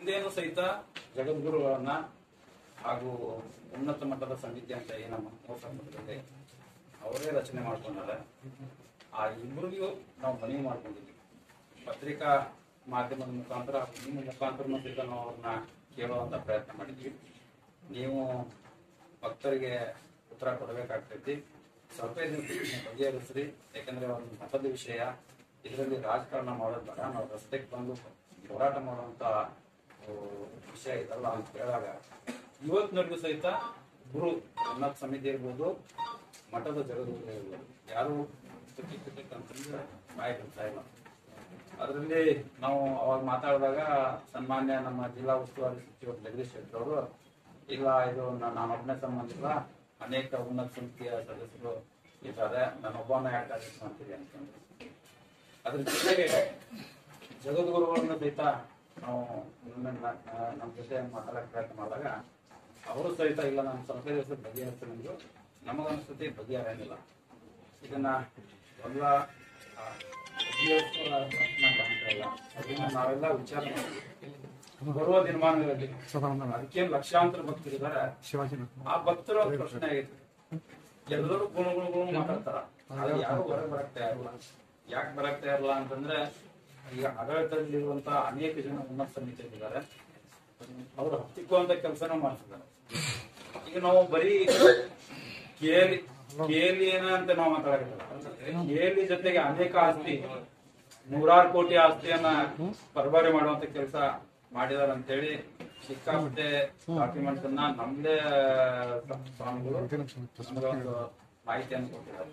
ಹಿಂದೇನು ಸಹಿತ ಜಗದ್ಗುರುಗಳನ್ನ ಹಾಗೂ ಉನ್ನತ ಮಟ್ಟದ ಸಮಿತಿ ಅಂತ ಏನು ನಮ್ಮ ಮೂರು ಸಂಪುಟದಲ್ಲಿ ಅವರೇ ರಚನೆ ಮಾಡ್ಕೊಂಡಾರೆ ಆ ಇಬ್ಬರಿಗೂ ನಾವು ಮನವಿ ಮಾಡ್ಕೊಂಡಿದ್ವಿ ಪತ್ರಿಕಾ ಮಾಧ್ಯಮದ ಮುಖಾಂತರ ನಿಮ್ಮ ಮುಖಾಂತರ ಸಹಿತ ನಾವು ಅವ್ರನ್ನ ಕೇಳುವಂತ ಪ್ರಯತ್ನ ಮಾಡಿದ್ವಿ ನೀವು ಭಕ್ತರಿಗೆ ಉತ್ತರ ಕೊಡಬೇಕಾಗ್ತೈತಿ ಸ್ವಲ್ಪ ದಿನ ಬಗೆಹರಿಸ್ರಿ ಯಾಕಂದ್ರೆ ಒಂದು ಮತದ ವಿಷಯ ಇದರಲ್ಲಿ ರಾಜಕಾರಣ ಮಾಡೋದು ಬೇಡ ನಾವು ರಸ್ತೆಗೆ ಬಂದು ಹೋರಾಟ ಮಾಡುವಂತ ಆ, ವಿಷಯ ಇದಲ್ಲ ಅಂತ ಕೇಳಿದಾಗ ಇವತ್ತಿನವರೆಗೂ ಸಹಿತ ಗುರು ಉನ್ನತ ಸಮಿತಿ ಇರ್ಬೋದು ಮಠದ ಜಗದ್ಗುರು ಇರ್ಬೋದು ಯಾರು ತುಟಿ ತುಟಿ ಅಂತಂದ್ರೆ ಬಾಯಿ ಬಿಡ್ತಾ ಇಲ್ಲ ಅದರಲ್ಲಿ ನಾವು ಅವಾಗ ಮಾತಾಡಿದಾಗ ಸನ್ಮಾನ್ಯ ನಮ್ಮ ಜಿಲ್ಲಾ ಉಸ್ತುವಾರಿ ಸಚಿವರು ಜಗದೀಶ್ ಶೆಟ್ಟರ್ ಅವರು ಇಲ್ಲ ಇದು ನ- ನಾನೊಬ್ಬನೇ ಸಂಬಂಧ ಇಲ್ಲ ಅನೇಕ ಉನ್ನತ ಸಮಿತಿಯ ಸದಸ್ಯರು ಇದ್ದಾರೆ ನಾನೊಬ್ಬನ ಯಾಕೆ ಅಧ್ಯಕ್ಷ ಮಾಡ್ತೀವಿ ಅಂತಂದ್ರೆ ಅದ್ರ ಜೊತೆಗೆ ಜಗದ್ಗುರುಗಳನ್ನ ಸಹಿತ ನಾವು ನಮ್ಮ ನಮ್ಮ ಜೊತೆ ಮಾತಾಡಕ್ಕೆ ಪ್ರಯತ್ನ ಮಾಡಿದಾಗ ಅವರು ಸಹಿತ ಇಲ್ಲ ನಾನು ಸ್ವಲ್ಪ ದಿವಸ ಬಗೆಹರಿಸ್ತೀನಿ ಅಂದ್ರು ನಮಗನ್ಸುತ್ತೆ ಬಗೆಹರಿಯಂಗಿಲ್ಲ ಇದನ್ನ ಎಲ್ಲ ಆ, ಬಗೆಹರಿಸುವ ಪ್ರಯತ್ನ ಕಾಣ್ತಾ ಇಲ್ಲ ಅದನ್ನ ನಾವೆಲ್ಲ ವಿಚಾರ ಮಾಡ್ತೀವಿ. ಬರುವ ದಿನಮಾನಗಳಲ್ಲಿ ಅದಕ್ಕೇನು ಲಕ್ಷಾಂತರ ಭಕ್ತರಿದ್ದಾರೆ ಆ ಭಕ್ತರ ಒಂದು ಪ್ರಶ್ನೆ ಆಗೈತಿ ಎಲ್ಲರೂ ಗುಣ ಗುಣ ಗುಣ ಮಾತಾಡ್ತಾರ ಆದ್ರೆ ಯಾರು ಹೊರಗೆ ಬರಕ್ ತಯಾರಿಲ್ಲ ಯಾಕೆ ಬರಕ್ ತಯಾರಿಲ್ಲ ಅಂತಂದ್ರೆ ಈಗ ಆಡಳಿತದಲ್ಲಿರುವಂತ ಅನೇಕ ಜನ ಉನ್ನತ ಸಮಿತಿಯಲ್ಲಿದ್ದಾರೆ ಅವ್ರು ಹತ್ತಿಕ್ಕುವಂತ ಕೆಲಸನ ಮಾಡ್ತಿದ್ದಾರೆ ಈಗ ನಾವು ಬರೀ ಕೇಲಿ ಕೇಲಿ ಏನ ಅಂತ ನಾವು ಮಾತಾಡಕತ್ತಿಲ್ಲ ಕೇಲಿ ಜೊತೆಗೆ ಅನೇಕ ಆಸ್ತಿ ನೂರಾರು ಕೋಟಿ ಆಸ್ತಿಯನ್ನ ಪರಬಾರಿ ಮಾಡುವಂತ ಕೆಲಸ ಮಾಡಿದಾರೆ ಅಂತೇಳಿ ಸಿಕ್ಕಾಪಟ್ಟೆ ಡಾಕ್ಯುಮೆಂಟ್ಸ್ ಅನ್ನ ನಮ್ದೇ ಸ್ವಾಮಿಗಳು ನಮ್ಗೆ ಒಂದು ಮಾಹಿತಿಯನ್ನು ಕೊಟ್ಟಿದ್ದಾರೆ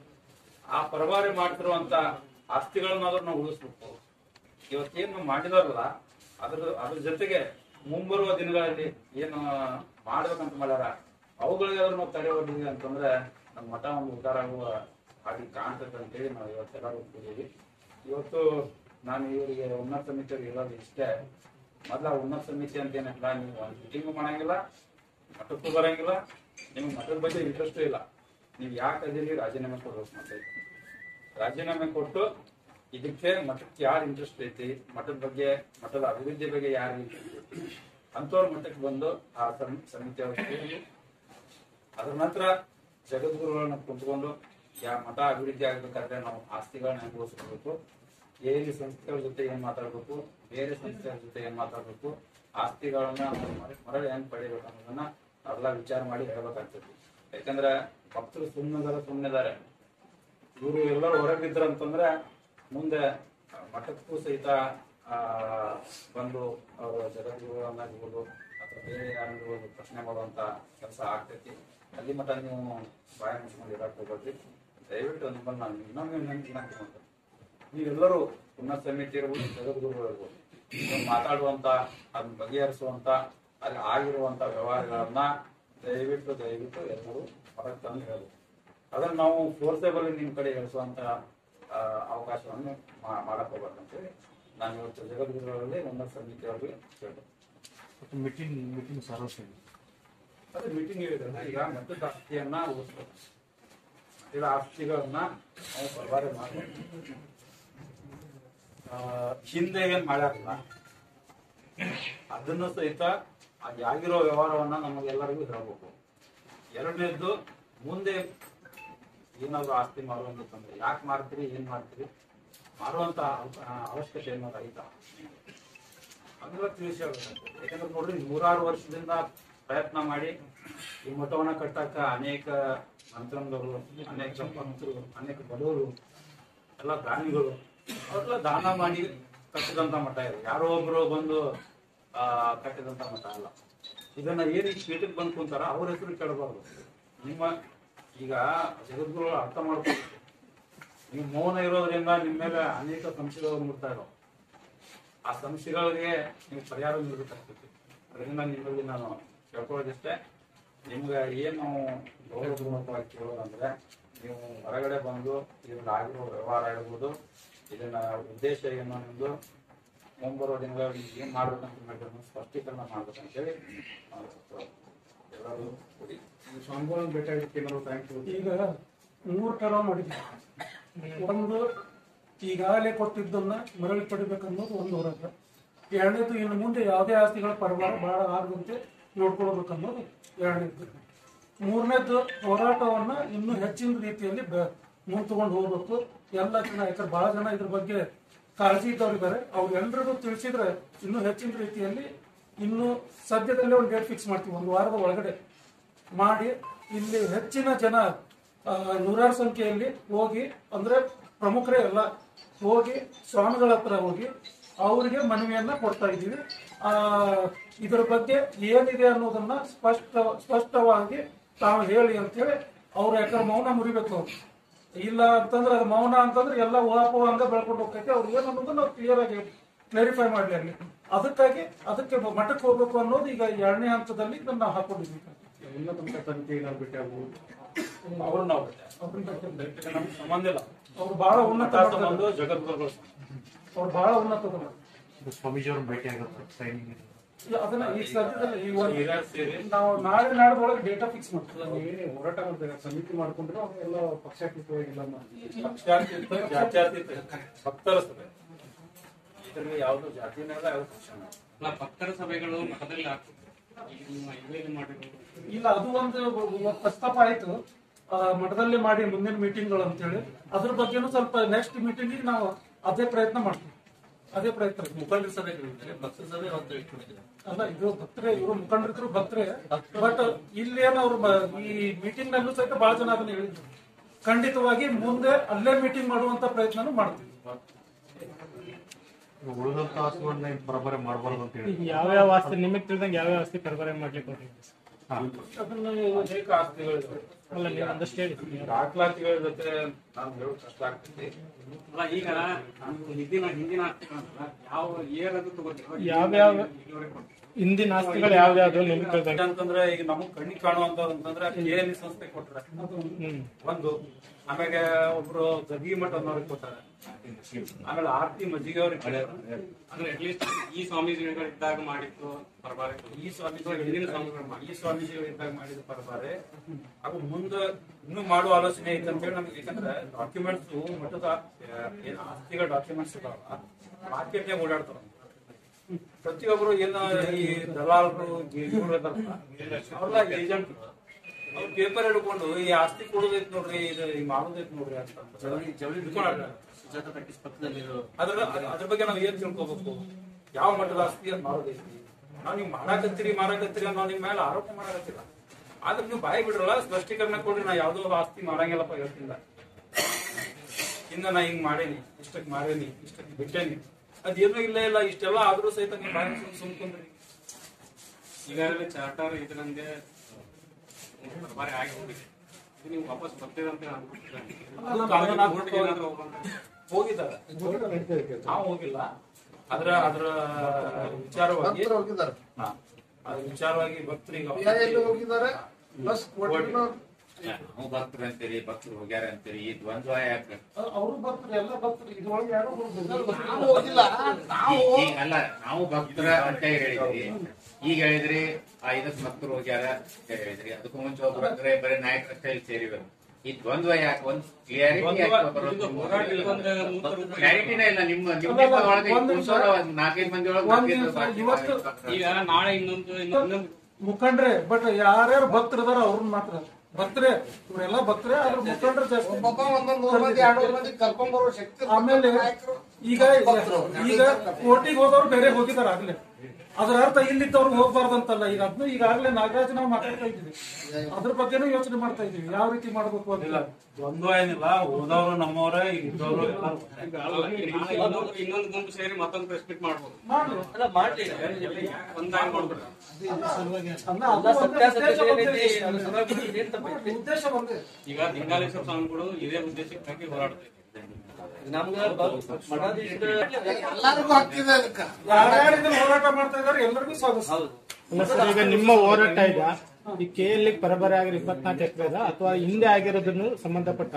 ಆ ಪರಬಾರಿ ಮಾಡ್ತಿರುವಂತ ಆಸ್ತಿಗಳನ್ನಾದ್ರೂ ನಾವು ಉಳಿಸ್ಬೇಕು ಇವತ್ತೇನು ಮಾಡಿದಾರಲ್ಲ ಅದ್ರ ಅದ್ರ ಜೊತೆಗೆ ಮುಂಬರುವ ದಿನಗಳಲ್ಲಿ ಏನು ಮಾಡ್ಬೇಕಂತ ಮಾಡ್ಯಾರ ಅವುಗಳಿಗಾದ್ರೂ ನಾವು ತಡೆ ಒಡ್ಡಿದ್ವಿ ಅಂತಂದ್ರೆ ನಮ್ಮ ಮಠ ಒಂದು ಉದ್ಧಾರ ಆಗುವ ಹಾಗೆ ಕಾಣ್ತದೆ ಅಂತೇಳಿ ನಾವು ಇವತ್ತೆಲ್ಲರೂ ಕೂಡಿದ್ದೀವಿ ಇವತ್ತು ನಾನು ಇವರಿಗೆ ಉನ್ನತ ಸಮಿತಿಯವ್ರಿಗೆ ಹೇಳೋದು ಇಷ್ಟೇ ಮೊದಲ ಉನ್ನತ ಸಮಿತಿ ಅಂತ ಏನಿಲ್ಲ ನೀವು ಒಂದು ಮೀಟಿಂಗು ಮಾಡಂಗಿಲ್ಲ ಮಠಕ್ಕೂ ಬರಂಗಿಲ್ಲ ನಿಮ್ಗೆ ಮಠದ ಬಗ್ಗೆ ಇಂಟ್ರೆಸ್ಟ್ ಇಲ್ಲ ನೀವು ಯಾಕೆ ಅದಿರಿ ರಾಜೀನಾಮೆ ಕೊಡ್ಬೇಕು ಮತ್ತೆ ರಾಜೀನಾಮೆ ಕೊಟ್ಟು ಇದಕ್ಕೆ ಮಠಕ್ಕೆ ಯಾರು ಇಂಟ್ರೆಸ್ಟ್ ಐತಿ ಮಠದ ಬಗ್ಗೆ ಮಠದ ಅಭಿವೃದ್ಧಿ ಬಗ್ಗೆ ಯಾರು interest ಐತಿ ಅಂತವ್ರ ಮಠಕ್ಕೆ ಬಂದು ಆ ಸಮ್- ಸಮಿತಿ ಅವ್ರು ಸೇರಿ ಅದ್ರ ನಂತರ ಜಗದ್ಗುರುಗಳನ್ನ ಕುಂತ್ಕೊಂಡು ಯಾ ಮಠ ಅಭಿವೃದ್ಧಿ ಆಗ್ಬೇಕಾದ್ರೆ ನಾವು ಆಸ್ತಿಗಳನ್ನ ಹೆಂಗ್ ಉಳಿಸ್ಕೊಳ್ಬೇಕು ಏರಿ ಸಂಸ್ಥೆಗಳ ಜೊತೆ ಏನ್ ಮಾತಾಡ್ಬೇಕು ಬೇರೆ ಸಂಸ್ಥೆಗಳ ಜೊತೆ ಏನ್ ಮಾತಾಡ್ಬೇಕು ಆಸ್ತಿಗಳನ್ನ ನಾವು ಮರ- ಮರಳಿ ಹೆಂಗ್ ಪಡಿಬೇಕು ಅನ್ನೋದನ್ನ ನಾವೆಲ್ಲ ವಿಚಾರ ಮಾಡಿ ಹೇಳ್ಬೇಕಾಗ್ತೈತಿ ಯಾಕಂದ್ರೆ ಭಕ್ತರು ಸುಮ್ಮನೆ ಸುಮ್ಮನಿದ್ದಾರೆ ಇವರು ಎಲ್ಲರೂ ಹೊರಗಿದ್ರ ಅಂತಂದ್ರೆ ಮುಂದೆ ಮಠಕ್ಕೂ ಸಹಿತ ಆ, ಬಂದು ಅವರು ಜಗದ್ಗುರುಗಳನ್ನಾಗಿರ್ಬೋದು ಅಥವಾ ಬೇರೆ ಯಾರಿರ್ಬೋದು ಪ್ರಶ್ನೆ ಮಾಡುವಂತ ಕೆಲಸ ಆಗ್ತೈತಿ ಅಲ್ಲಿ ಮಠ ನೀವು ಬಾಯ ಮುಚ್ಕೊಂಡು ಇರಕ್ ಹೋಗ್ಬೇಡ್ರಿ ದಯವಿಟ್ಟು ನಿಮ್ಮನ್ನ ನಾನು ಇನ್ನೊಮ್ಮೆ ವಿನಂತಿ ಮಾಡ್ತೀನಿ ನೀವೆಲ್ಲರೂ ಉನ್ನತ ಸಮಿತಿ ಇರ್ಬೋದು ಜಗದ್ಗುರುಗಳು ಇರ್ಬೋದು ನೀವು ಮಾತಾಡುವಂತ ಅದನ್ನ ಬಗೆಹರಿಸುವಂತ ಅಲ್ಲಿ ಆಗಿರುವಂತ ವ್ಯವಹಾರಗಳನ್ನ ದಯವಿಟ್ಟು ದಯವಿಟ್ಟು ಎಲ್ಲರೂ ಹೊರಗೆ ತಂದು ಹೇಳಬೇಕು ಅದನ್ನ ನಾವು ಫೋರ್ಸೇಬಲ್ ನಿಮ್ ಕಡೆ ಇಳಿಸುವಂತ ಆ, ಅವಕಾಶವನ್ನು ಮಾ- ಮಾಡಕ್ ಹೋಗ್ಬೇಕಂತೇಳಿ ನಾನು ಇವತ್ತು ಜಗದ್ಗುರುಗಳಲ್ಲಿ ಉನ್ನತ ಸಮಿತಿಯವರಿಗೆ ಕೇಳ್ಬೇಕು ಮೀಟಿಂಗ್ ಮೀಟಿಂಗ್ ಸಾರಾಂಶ ಅದೇ ಮೀಟಿಂಗ್ ಹೇಳಿದ್ರಲ್ಲ ಈಗ ಮತದ ಆಸ್ತಿಯನ್ನ ಉಳಿಸ್ಬೇಕು ಮತದ ಆಸ್ತಿಗಳನ್ನ ನಾವು ಪರವಾರೆ ಮಾಡಬೇಕು ಆ, ಹಿಂದೆ ಏನ್ ಮಾಡ್ಯಾರಲ್ಲ ಅದನ್ನು ಸಹಿತ ಅದು ಆಗಿರೋ ವ್ಯವಹಾರವನ್ನ ನಮಗೆಲ್ಲರಿಗೂ ಹೇಳ್ಬೇಕು ಎರಡನೇದ್ದು ಮುಂದೆ ಏನಾದ್ರು ಆಸ್ತಿ ಮಾರುವಂತಂದ್ರೆ ಯಾಕೆ ಮಾರ್ತೀರಿ ಏನ್ ಮಾಡ್ತೀರಿ ಮಾರುವಂತ ಅವ- ಅವಶ್ಯಕತೆ ಏನಾದ್ರು ಐತಾ ಅದೆಲ್ಲ ತಿಳಿಸಿ ಹೇಳ್ಬೇಕು. ಯಾಕಂದ್ರೆ ನೋಡ್ರಿ ನೂರಾರು ವರ್ಷದಿಂದ ಪ್ರಯತ್ನ ಮಾಡಿ ಈ ಮಠವನ್ನ ಕಟ್ಟಕ್ಕ ಅನೇಕ ಮಂತ್ರದವರು ಅನೇಕ ಭಕ್ತರು ಅನೇಕ ಬಡವರು ಎಲ್ಲ ದಾನಿಗಳು ಅವರೆಲ್ಲ ದಾನ ಮಾಡಿ ಕಟ್ಟಿದಂತ ಮಠ ಇದೆ ಯಾರೋ ಒಬ್ರು ಬಂದು ಆ ಕಟ್ಟಿದಂತ ಮಠ ಅಲ್ಲ ಇದನ್ನ ಏನಕ್ಕೆ ಪೀಠಕ್ಕೆ ಬಂದು ಕುಂತಾರ ಅವ್ರ ಹೆಸರು ಕೇಳಬಾರ್ದು ನಿಮ್ಮ ಈಗ ಜಗದ್ಗುರು ಅರ್ಥ ಮಾಡ್ಬೇಕು ನೀವು ಮೌನ ಇರೋದ್ರಿಂದ ನಿಮ್ಮ ಮೇಲೆ ಅನೇಕ ಸಂಶಯಗಳು ಮೂಡ್ತಾ ಇದಾವೆ ಆ ಸಮಸ್ಯೆಗಳಿಗೆ ನೀವು ಪರಿಹಾರ ನೀಡಬೇಕಾಗ್ತೈತಿ ಅದರಿಂದ ನಿಮ್ಮಲ್ಲಿ ನಾನು ಕೇಳ್ಕೊಳ್ಳೋದಿಷ್ಟೇ ನಿಮ್ಗೆ ಏನು ಗೌರವಪೂರ್ವಕವಾಗಿ ಕೇಳೋದಂದ್ರೆ ನೀವು ಹೊರಗಡೆ ಬಂದು ಇದನ್ನ ಆಗಿರೋ ವ್ಯವಹಾರ ಇರ್ಬೋದು ಇದನ್ನ ಉದ್ದೇಶ ಏನು ನಿಮ್ದು ಮುಂಬರುವ ದಿನಗಳಲ್ಲಿ ಏನ್ ಮಾಡ್ಬೇಕಂತ ಮಾಡಿದ್ರೆ ಸ್ಪಷ್ಟೀಕರಣ ಮಾಡ್ಬೇಕಂತೇಳಿ ನಾವು ಎಲ್ಲರೂ ಕೂಡಿ ಸ್ವಾಮಿಗಳನ್ನು ಭೇಟಿ ಆಗಲಿಕ್ಕೆ ಏನಾದ್ರು ಥ್ಯಾಂಕ್ ಯು ಈಗ ಮೂರು ತರ ಮಾಡಿದ್ವಿ ಒಂದು ಈಗಾಗಲೇ ಕೊಟ್ಟಿದ್ದನ್ನ ಮರಳಿ ಪಡಿಬೇಕನ್ನೋದು ಒಂದು ಹೋರಾಟ ಎರಡನೇದು ಇನ್ನು ಮುಂದೆ ಯಾವುದೇ ಆಸ್ತಿಗಳ ಪರವಾರ ಬಹಳ ಆಗದಂತೆ ನೋಡ್ಕೊಳ್ಬೇಕು ಅನ್ನೋದು ಎರಡನೇದು ಮೂರನೇದು ಹೋರಾಟವನ್ನ ಇನ್ನೂ ಹೆಚ್ಚಿನ ರೀತಿಯಲ್ಲಿ ಬ- ಮುಂದೆ ತಗೊಂಡು ಹೋಗ್ಬೇಕು ಎಲ್ಲ ಜನ ಯಾಕಂದ್ರೆ ಬಹಳ ಜನ ಇದ್ರ ಬಗ್ಗೆ ಕಾಳಜಿ ಇದ್ದವ್ರು ಇದ್ದಾರೆ ಅವ್ರೆಲ್ರಿಗೂ ತಿಳಿಸಿದ್ರೆ ಇನ್ನೂ ಹೆಚ್ಚಿನ ರೀತಿಯಲ್ಲಿ ಇನ್ನು ಸದ್ಯದಲ್ಲೇ ಒಂದು ಡೇಟ್ ಫಿಕ್ಸ್ ಮಾಡ್ತೀವಿ ಒಂದು ವಾರದ ಒಳಗಡೆ ಮಾಡಿ ಇಲ್ಲಿ ಹೆಚ್ಚಿನ ಜನ ಆ, ನೂರಾರು ಸಂಖ್ಯೆಯಲ್ಲಿ ಹೋಗಿ ಅಂದ್ರೆ ಪ್ರಮುಖರೇ ಎಲ್ಲ ಹೋಗಿ ಸ್ವಾಮಿಗಳ ಹತ್ರ ಹೋಗಿ ಅವರಿಗೆ ಮನವಿಯನ್ನ ಕೊಡ್ತಾ ಇದ್ದೀವಿ ಆ ಇದರ ಬಗ್ಗೆ ಏನಿದೆ ಅನ್ನೋದನ್ನ ಸ್ಪಷ್ಟ ಸ್ಪಷ್ಟವಾಗಿ ತಾವು ಹೇಳಿ ಅಂತೇಳಿ ಅವ್ರು ಯಾಕಂದ್ರೆ ಮೌನ ಮುರಿಬೇಕು ಅವ್ರು ಇಲ್ಲ ಅಂತಂದ್ರೆ ಅದು ಮೌನ ಅಂತಂದ್ರೆ ಎಲ್ಲ ಊಹಾಪೋಹ ಹಂಗ ಬೆಳ್ಕೊಂಡು ಹೋಗ್ತೈತೆ ಅವ್ರು ಏನು ಅನ್ನೋದನ್ನ ನಾವು ಕ್ಲಿಯರ್ ಆಗಿ ಕ್ಲಾರಿಫೈ ಮಾಡಲಿ ಅಲ್ಲಿ ಅದಕ್ಕಾಗಿ ಅದಕ್ಕೆ ಮಠಕ್ಕೆ ಹೋಗ್ಬೇಕು ಅನ್ನೋದು ಈಗ ಎರಡನೇ ಹಂತದಲ್ಲಿ ಇದನ್ನ ನಾವು ಹಾಕೊಂಡಿದ್ವಿ ಉನ್ನತ ಮಟ್ಟ ಸಮಿತಿ ಏನಾದ್ರು ಭೇಟಿ ಆಗ್ಬೋದು ಅವ್ರು ನಾವು ಅವ್ರನ್ನ ನಮ್ಗೆ ಸಂಬಂಧ ಇಲ್ಲ ಅವ್ರು ಬಹಳ ಉನ್ನತ ಮಠ ಮಟ್ಟದ- ಸಂಬಂಧ ಜಗದ್ಗುರುಗಳ ಸಂಬಂಧ. ಅವ್ರು ಬಹಳ ಉನ್ನತದ ಸ್ವಾಮೀಜಿಯವ್ರನ್ನ ಭೇಟಿ ಆಗುತ್ತೆ ಟ್ರೈನಿಂಗ್ ಅದನ್ನ ಈಗ ಸದ್ಯದಲ್ಲಿ ಈ ಒಂದು ಈಗ ಸೇರಿ ನಾವು ನಾಳೆ ನಾಡ್ದೊಳಗೆ ಡೇಟಾ ಫಿಕ್ಸ್ ಮಾಡ್ತೀವಿ ನೀವೇನೇ ಹೋರಾಟ ಮಾಡ್ತಾರೆ ಸಮಿತಿ ಮಾಡ್ಕೊಂಡ್ರೆ ಎಲ್ಲ ಪಕ್ಷಾತೀತವಾಗಿಲ್ಲ ಪಕ್ಷಾತೀತ ಜಾತ್ಯತೀತ ಭಕ್ತರ ಸಭೆ ಇದರಲ್ಲಿ ಯಾವ್ದು ಜಾತಿನೇ ಇಲ್ಲ ಯಾವ್ದು ಪಕ್ಷನೂ ಇಲ್ಲ. ಅಲ್ಲ ಭಕ್ತರ ಸಭೆಗಳು ಮಠದಲ್ಲಿ ಆಗ್ತದೆ ಈಗ ನಿಮ್ಮ ಇವೇನು ಮಾಡಿರೋದು ಇಲ್ಲ ಅದು ಒಂದು ಇವತ್ತು ಪ್ರಸ್ತಾಪ ಆಯ್ತು ಆ, ಮಠದಲ್ಲಿ ಮಾಡಿ ಮುಂದಿನ ಮೀಟಿಂಗ್ಗಳು ಅಂತೇಳಿ ಅದ್ರ ಬಗ್ಗೆನೂ ಸ್ವಲ್ಪ ನೆಕ್ಸ್ಟ್ ಮೀಟಿಂಗ್ ನಾವು ಅದೇ ಪ್ರಯತ್ನ ಮಾಡ್ತೀವಿ ಅದೇ ಪ್ರಯತ್ನ ಮುಖಂಡರ ಸಭೆಗಳಿದ್ದಾರೆ ಭಕ್ತರ ಸಭೆ ಅವತ್ತು ಇಟ್ಕೊಂಡಿದ್ದಾರೆ ಅಲ್ಲ ಇದು ಭಕ್ತರೇ ಇವರು ಮುಖಂಡರಿದ್ರು ಭಕ್ತರೇ ಬಟ್ ಇಲ್ಲೇನು ಅವ್ರು ಮ- ಈ ಮೀಟಿಂಗ್ ನಲ್ಲೂ ಸಹಿತ ಬಹಳ ಜನ ಅದನ್ನ ಹೇಳಿದ್ರು ಖಂಡಿತವಾಗಿ ಮುಂದೆ ಅಲ್ಲೇ ಮೀಟಿಂಗ್ ಮಾಡುವಂತ ಪ್ರಯತ್ನನೂ ಮಾಡ್ತೀವಿ ಉಳಿದಂತ ಆಸ್ತಿಗಳನ್ನ ಏನ್ ಪರಬರೆ ಮಾಡಬಾರ್ದು ಅಂತ ಹೇಳಿ ಈಗ ಯಾವ್ಯಾವ ಆಸ್ತಿ ನಿಮಗೆ ತಿಳಿದಂಗೆ ಯಾವ್ಯಾವ ಆಸ್ತಿ ಪರಬರೆ ಮಾಡ್ಲಿಕ್ಕೆ ಹೊರಟಿದೆ ಅದನ್ನ ಅನೇಕ ಆಸ್ತಿಗಳಿವೆ ಅಲ್ಲ ನೀವು ಒಂದಷ್ಟು ಹೇಳಿ ದಾಖಲಾತಿಗಳ ಜೊತೆ ನಾನು ಹೇಳೋದು ಕಷ್ಟ ಆಗ್ತೈತಿ ಅಲ್ಲ ಈಗ ಹಿಂದಿನ ಹಿಂದಿನ ಆಸ್ತಿಗಳನ್ನ ಯಾವ ಏರ್ ಅದು ತಗೋತೀವಿ ಯಾವ್ಯಾವ ಹಿಂದಿನ ಆಸ್ತಿಗಳು ಯಾವ್ಯಾವ್ದು ನಿಮ್ಗೆ ತಿಳಿದಂಗೆ ಅಂತಂದ್ರೆ ಈಗ ನಮಗ್ ಕಣ್ಣಿಗೆ ಕಾಣುವಂತದ್ದು ಅಂತಂದ್ರೆ ಕೆ ಸಂಸ್ಥೆ ಕೊಟ್ರೆ ಹ್ಮ್ ಒಂದು ಆಮೇಲೆ ಒಬ್ರು ಗದಿ ಮಠ ಅನ್ನೋರಿಗೆ ಕೊಟ್ಟಾರೆ ಆಮೇಲೆ ಆರ್ತಿ ಮಜ್ಜಿಗೆ ಅವ್ರಿಗೆ ಕೊಟ್ಟಾರೆ. ಅಂದ್ರೆ ಅಟ್ಲೀಸ್ಟ್ ಈ ಸ್ವಾಮೀಜಿಗಳು ಇದ್ದಾಗ ಮಾಡಿದ್ದು ಪರಬಾರೆ ಈ ಸ್ವಾಮೀಜಿಗಳು ಈ ಸ್ವಾಮೀಜಿಗಳು ಇದ್ದಾಗ ಮಾಡಿದ ಪರಬಾರೆ ಹಾಗೂ ಮುಂದೆ ಇನ್ನೂ ಮಾಡುವ ಆಲೋಚನೆ ಐತೆ ಅಂತೇಳಿ ನಮ್ಗೆ ಯಾಕಂದ್ರೆ ಡಾಕ್ಯುಮೆಂಟ್ಸ್ ಮಠದ ಆ, ಏನ್ ಆಸ್ತಿಗಳ ಡಾಕ್ಯುಮೆಂಟ್ಸ್ ಇದಾವ ಮಾರ್ಕೆಟ್ನಾಗ ಓಡಾಡ್ತಾವ ಪ್ರತಿಯೊಬ್ರು ಏನ ಈ ದಲಾಲರು ಇವ್ರು ಇದಾರಲ್ಲ, ಅವ್ರೆಲ್ಲ ಏಜೆಂಟ್ ಅವ್ರು ಪೇಪರ್ ಹಿಡ್ಕೊಂಡು ಈ ಆಸ್ತಿ ಕೊಡೋದೈತ್ ನೋಡ್ರಿ ಇದು ಈ ಮಾಡೋದೈತ್ ನೋಡ್ರಿ ಅಂತ ಜವಳಿ ಜವಳಿ ಹಿಡ್ಕೊಂಡು ಸುಜಾತ ಟಾಕೀಸ್ ಪಕ್ಕದಲ್ಲಿರೋ ಅದ್ರ ಅದ್ರ ಬಗ್ಗೆ ನಾವು ಏನ್ ತಿಳ್ಕೊಬೇಕು ಯಾವ ಮಟ್ಟದ ಆಸ್ತಿ ಅಂತ ಮಾಡೋದೈತಿ ನಾವ್ ನೀವು ಮಾಡಾಕತ್ತೀರಿ ಮಾರಾಕತ್ತೀರಿ ಅನ್ನೋ ನಿಮ್ ಮೇಲೆ ಆರೋಪ ಮಾಡಾಕತ್ತಿಲ್ಲ ಆದ್ರೆ ನೀವು ಬಾಯಿ ಬಿಡ್ರಲ್ಲ ಸ್ಪಷ್ಟೀಕರಣ ಕೊಡ್ರಿ ನಾ ಯಾವ್ದೋ ಆಸ್ತಿ ಮಾರಂಗಿಲ್ಲಪ್ಪ ಹೇಳ್ತಿಲ್ಲ ಇನ್ನ ನಾ ಹಿಂಗ್ ಮಾಡೇನಿ ಇಷ್ಟಕ್ ಮಾರೇನಿ ಇಷ್ಟಕ್ ಬಿಟ್ಟೇನಿ ಅದೇನೂ ಇಲ್ಲ ಇಲ್ಲ ಇಷ್ಟೆಲ್ಲ ಆದ್ರೂ ಸಹಿತ ನೀವು ಬಾಯಿ ಸುಮ್ ಸುಮ್ಕೊಂಡ್ರಿ ಈಗಾಗಲೇ ಚಾರ್ಟರ್ ಇದರಂಗೆ ಪರಬಾರೆ ಆಗಿ ಹೋಗಿದೆ ಇದು ನೀವು ವಾಪಸ್ ಬರ್ತೀರ ಅಂತ ಅದು ಕಾನೂನಾತ್ಮಕವಾಗಿ ಕೋರ್ಟ್ಗೆ ಏನಾದ್ರು ಹೋಗ್ಬಂದ್ರೆ ಹೋಗಿದ್ದಾರೆ ನಾವು ಹೋಗಿಲ್ಲ ಅದ್ರ ಅದ್ರ ವಿಚಾರವಾಗಿ ಹೋಗಿದ್ದಾರೆ ಹಾ. ಅದ್ರ ವಿಚಾರವಾಗಿ ಭಕ್ತರಿಗೆ ಎಲ್ಲಿ ಹೋಗಿದ್ದಾರೆ ಪ್ಲಸ್ ನಾವು ಭಕ್ತರು ಅಂತೀರಿ ಭಕ್ತರು ಹೋಗ್ಯಾರ ಅಂತೀರಿ ಈ ದ್ವಂದ್ವ ಯಾಕೆ ಅವರು ಭಕ್ತರು ಎಲ್ಲ ಭಕ್ತರು ಇದ್ರೊಳಗೆ ಯಾರು ನಾವು ಹೋಗಿಲ್ಲ ನಾವು ಈಗ ಅಲ್ಲ ನಾವು ಭಕ್ತರ ಅಂತ ಹೇಳಿದ್ರಿ ಈಗ ಹೇಳಿದ್ರಿ ಆ ಇದಕ್ ಭಕ್ತರು ಹೋಗ್ಯಾರ ಅಂತ ಹೇಳಿದ್ರಿ ಅದಕ್ಕೂ ಮುಂಚೆ ಒಬ್ರು ಅಂದ್ರೆ ಬರೀ ನಾಯಕರ ಸ್ಟೈಲ್ ಸೇರಿವರು ಈ ದ್ವಂದ್ವ ಯಾಕೆ ಒಂದ್ ಕ್ಲಿಯಾರಿಟಿ ಹೋರಾಟ ಇಲ್ಲಾಂದ್ರೆ ಮೂತ್ರ ರೂಪ ಕ್ಲಾರಿಟಿನೇ ಇಲ್ಲ ನಿಮ್ಮ ನಿಮ್ಮ ಒಳಗೆ ಒಂದ್ ನಿಮಿಷ. ಕುಂತವ್ರ ನಾಲ್ಕೈದು ಮಂದಿ ಒಳಗೆ ಒಂದ್ ನಾಲ್ಕೈದು ನಿಮಿಷ. ಬಾಕಿ ಇವತ್ತು ಭಕ್ತರು. ಈಗ ನಾಳೆ ಇನ್ನೊಂದು ಇನ್ನೊಂದು ಮುಖಂಡ್ರೆ ಬಟ್ ಯಾರ್ಯಾರು ಭಕ್ತರದಾರ ಅವ್ರನ್ನ ಮಾತ್ರ ಭಕ್ತರೇ ಇವರೆಲ್ಲ ಭಕ್ತರೇ ಆದ್ರೆ ಮುಖಂಡ್ರೆ ಜಾಸ್ತಿ ಒಬ್ಬೊಬ್ಬ ಒಂದೊಂದು ನೂರು ಮಂದಿ ಎರಡು ಮಂದಿ ಕರ್ಕೊಂಡ್ ಬರೋ ಶಕ್ತಿ ಇರ್ತಕ್ಕಂಥ ಆಮೇಲೆ ನಾಯಕರು ಈಗ ಈಗ ಕೋರ್ಟಿಗೆ ಹೋದವ್ರು ಬೇರೆ ಹೋಗಿದಾರ ಆಗ್ಲೇ ಅದ್ರ ಅರ್ಥ ಇಲ್ಲಿದ್ದವ್ರು ಹೋಗ್ಬಾರ್ದಂತಲ್ಲ ಈಗ ಅದನ್ನು ಈಗಾಗಲೇ ನಾಗರಾಜ್ ನಾವು ಮಾತಾಡ್ತಾ ಇದ್ದೀವಿ ಅದ್ರ ಬಗ್ಗೆನೂ ಯೋಚನೆ ಮಾಡ್ತಾ ಇದೀವಿ ಯಾವ ರೀತಿ ಮಾಡ್ಬೇಕು ಇಲ್ಲ ಅಂತ ದ್ವಂದ್ವ ಏನಿಲ್ಲ ಹೋದವ್ರು ನಮ್ಮವರೇ ಇದ್ದವ್ರು ಎಲ್ಲರೂ ಒಂದೇ. ಈಗ ನಾಳೆ ಇನ್ನೊಂದು ಇನ್ನೊಂದು ಗುಂಪು ಸೇರಿ ಮತ್ತೊಂದು ಪ್ರೆಸ್ ಮೀಟ್ ಮಾಡ್ಬೋದು ಮಾಡ್ಲಿ ಅಲ್ಲ ಮಾಡ್ಲಿ ಒಂದಾಗಿ ಮಾಡ್ಬಿಡ್ರಿ ಅಲ್ಲ, ಎಲ್ಲ ಅದು ಒಂದೇ ಸತ್ಯಾಸತ್ಯತೆ ಉದ್ದೇಶ ಏನೈತಿ ಒಂದೇ. ಅದನ್ನ ಸರಿಯಾಗಿ ಇದೇನ್ ತಪ್ಪೈತಿ? ಉದ್ದೇಶ ಒಂದೇ ಈಗ ಲಿಂಗಾಲೇಶ್ವರ ಸ್ವಾಮಿಗಳು ಇದೇ ಉದ್ದೇಶಕ್ಕಾಗಿ ಹೋರಾಡ್ತಾರೆ ನಮ್ಗ ಬ- ಮಠಾಧೀಶರ ಎಲ್ಲರಿಗೂ ಹಕ್ಕಿದೆ ಅದಕ್ಕೆ ಯಾರ್ಯಾರು ಇದನ್ನ ಹೋರಾಟ ಮಾಡ್ತಾ ಇದಾರೆ ಎಲ್ಲರಿಗೂ ಸ್ವಾಗತ ಹೌದು ಅಲ್ಲ ಸರ್ ಈಗ ನಿಮ್ಮ ಹೋರಾಟ ಈಗ ಈ ಕೆ ಎಲ್ ಪರಬರೆ ಆಗಿರೋ ಇಪ್ಪತ್ನಾಲ್ಕು ಎಕರೆ ಅಥವಾ ಹಿಂದೆ ಆಗಿರೋದನ್ನು ಸಂಬಂಧಪಟ್ಟ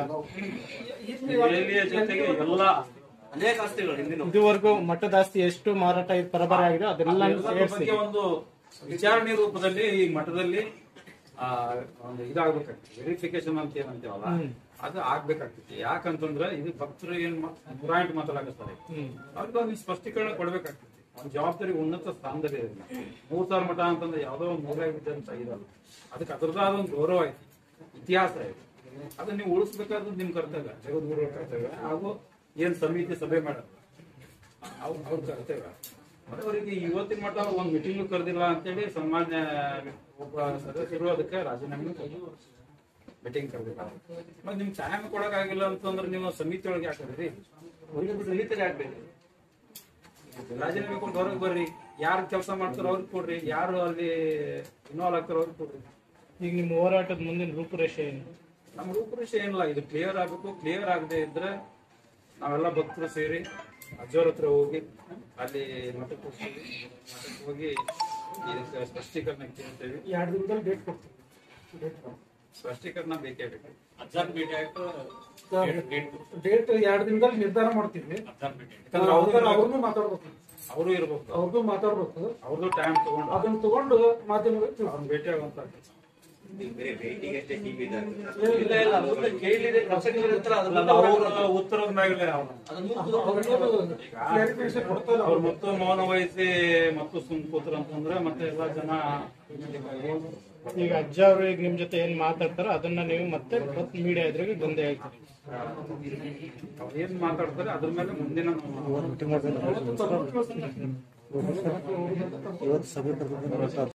ದೆಹಲಿಯ ಜೊತೆಗೆ ಎಲ್ಲ ಅನೇಕ ಆಸ್ತಿಗಳು ಹಿಂದಿನ ಇದುವರೆಗೂ ಮಠದ ಆಸ್ತಿ ಎಷ್ಟು ಮಾರಾಟ ಇದು ಪರಬರೆ ಆಗಿದೆ ಅದೆಲ್ಲ ಎಲ್ಲದ್ರ ಸೇರಿಸಿ ಬಗ್ಗೆ ಒಂದು ವಿಚಾರಣೆ ರೂಪದಲ್ಲಿ ಈ ಮಠದಲ್ಲಿ ಆ, ಒಂದು ಇದಾಗ್ಬೇಕಾಗ್ತದೆ ವೆರಿಫಿಕೇಶನ್ ಅಂತ ಏನಂತೀವಲ್ಲ ಅದು ಆಗ್ಬೇಕಾಗ್ತೈತಿ ಯಾಕಂತಂದ್ರೆ ಇದು ಭಕ್ತರು ಏನ್ ನೂರ ಎಂಟು ಮಾತಾಡಕತ್ತಾರೆ ಹ್ಮ್ ಅವ್ರಿಗೆ ಒಂದು ಸ್ಪಷ್ಟೀಕರಣ ಕೊಡ್ಬೇಕಾಗ್ತೈತಿ ಒಂದು ಜವಾಬ್ದಾರಿ ಉನ್ನತ ಸ್ಥಾನದಲ್ಲಿ ಇದೆ ಮೂರ್ ಸಾವಿರ ಮಠ ಅಂತಂದ್ರೆ ಯಾವ್ದೋ ಒಂದು ಮೂಲ ವಿದ್ಯಂತ ಇದಲ್ಲ ಅದಕ್ಕೆ ಅದ್ರದ್ದಾದ ಒಂದು ಗೌರವ ಐತಿ ಇತಿಹಾಸ ಐತಿ ಅದನ್ನ ನೀವು ಉಳಿಸ್ಬೇಕಾದ್ರೆ ನಿಮ್ ಕರ್ತವ್ಯ ಜಗದ್ಗುರುಗಳ ಕರ್ತವ್ಯ ಹಾಗೂ ಏನ್ ಸಮಿತಿ ಸಭೆ ಮಾಡೋದು ಅವ್ರ ಅವ್ರ ಕರ್ತವ್ಯ ಮತ್ತೆ ಅವರಿಗೆ ಇವತ್ತಿನ ಮಟ್ಟ ಒಂದು ಮೀಟಿಂಗ್ ಕರೆದಿಲ್ಲ ಅಂತೇಳಿ ಸನ್ಮಾನ್ಯ ಒಬ್ಬ ಸದಸ್ಯರು ಅದಕ್ಕೆ ರಾಜೀನಾಮೆ ಮೀಟಿಂಗ್ ಕರೆದಿಲ್ಲ ಮತ್ತೆ ನಿಮ್ಗೆ ಟೈಮ್ ಕೊಡಕ್ಕಾಗಿಲ್ಲ ಅಂತಂದ್ರೆ ನೀವು ಸಮಿತಿ ಒಳಗೆ ಹಾಕಿದ್ರಿ ಸಮಿತಿಗೆ ಆಗ್ಬೇಕು ರಾಜೀನಾಮೆ ಕೊಟ್ಟು ಹೊರಗೆ ಬರ್ರಿ ಯಾರು ಕೆಲಸ ಮಾಡ್ತಾರೋ ಅವ್ರಿಗೆ ಕೊಡ್ರಿ ಯಾರು ಅಲ್ಲಿ ಇನ್ವಾಲ್ವ್ ಆಗ್ತಾರೋ ಅವ್ರಿಗೆ ಕೊಡ್ರಿ ಈಗ ನಿಮ್ಮ ಹೋರಾಟದ ಮುಂದಿನ ರೂಪುರೇಷೆ ಏನು ನಮ್ಮ ರೂಪುರೇಷೆ ಏನಿಲ್ಲ ಇದು ಕ್ಲಿಯರ್ ಆಗಬೇಕು ಕ್ಲಿಯರ್ ಆಗದೆ ಇದ್ರೆ ನಾವೆಲ್ಲ ಭಕ್ತರು ಸೇರಿ ಅಜ್ಜೋರ್ ಹತ್ರ ಹೋಗಿ ಅಲ್ಲಿ ಮಠಕ್ಕೆ ಹೋಗ್ತೀವಿ ಮಠಕ್ಕೆ ಹೋಗಿ ಇದಕ್ಕೆ ಸ್ಪಷ್ಟೀಕರಣ ಕೇಳ್ತೇವೆ ಎರಡು ದಿನದಲ್ಲಿ ಡೇಟ್ ಕೊಡ್ತೀವಿ ಡೇಟ್ ಸ್ಪಷ್ಟೀಕರಣ ಬೇಕೇ ಬೇಕು ಅಜ್ಜಾರ್ ಭೇಟಿ ಆಯ್ತು ಡೇಟ್ ಡೇಟ್ ಎರಡು ದಿನದಲ್ಲಿ ನಿರ್ಧಾರ ಮಾಡ್ತೀವಿ ಅಜ್ಜಾರ್ ಭೇಟಿ ಆಯ್ತು ಯಾಕಂದ್ರೆ ಅವ್ರು ಅವ್ರನ್ನೂ ಮಾತಾಡ್ಬೇಕು ಅವರು ಇರ್ಬೇಕು ಅವ್ರದ್ದು ಮಾತಾಡ್ಬೇಕು ಅವ್ರದ್ದು ಟೈಮ್ ತಗೊಂಡು ಅದನ್ನ ತಗೊಂಡು ಮಾಧ್ಯಮಗಳಿಗೆ ತಿಳಿಸ್ತೀವಿ. ಅವ್ರನ್ನ ಭೇಟಿ ಆಗುವಂತ ಬೇರೆ ಭೇಟಿಗೆ ಅಷ್ಟೇ ಸೀಮಿತ ಇಲ್ಲ ಇಲ್ಲ ಮುಂದೆ ಕೇಳಿದೆ ಪ್ರಸಕ್ತಿ ಇರ್ತಾರ ಅದ್ರ ಮುಂದೆ ಅವ್ರ ಉತ್ತರದ ಮ್ಯಾಗಲೇ ಅವ್ರು ಅದನ್ನ ಮುಂದೆ ಅವ್ರಿಗೆ clarification ಕೊಡ್ತಾರೆ ಅವ್ರು ಮತ್ತು ಮೌನ ವಹಿಸಿ ಮತ್ತು ಸುಮ್ ಕೂತ್ರ ಅಂತಂದ್ರೆ ಮತ್ತೆ ಎಲ್ಲಾ ಜನ ಈಗ ಅಜ್ಜ ಅವರು ಈಗ ನಿಮ್ ಜೊತೆ ಏನ್ ಮಾತಾಡ್ತಾರೋ ಅದನ್ನ ನೀವು ಮತ್ತೆ ಮೀಡಿಯಾ ಎದುರಿಗೆ ಬಂದೇ ಹೇಳ್ತೀರಿ ಅವ್ರು ಏನ್ ಮಾತಾಡ್ತಾರೆ ಅದ್ರ ಮೇಲೆ ಮುಂದಿನ ನಾವು ಅವತ್ತು ತಗೊಂಡು ಕಳಿಸ್ತೀನಿ.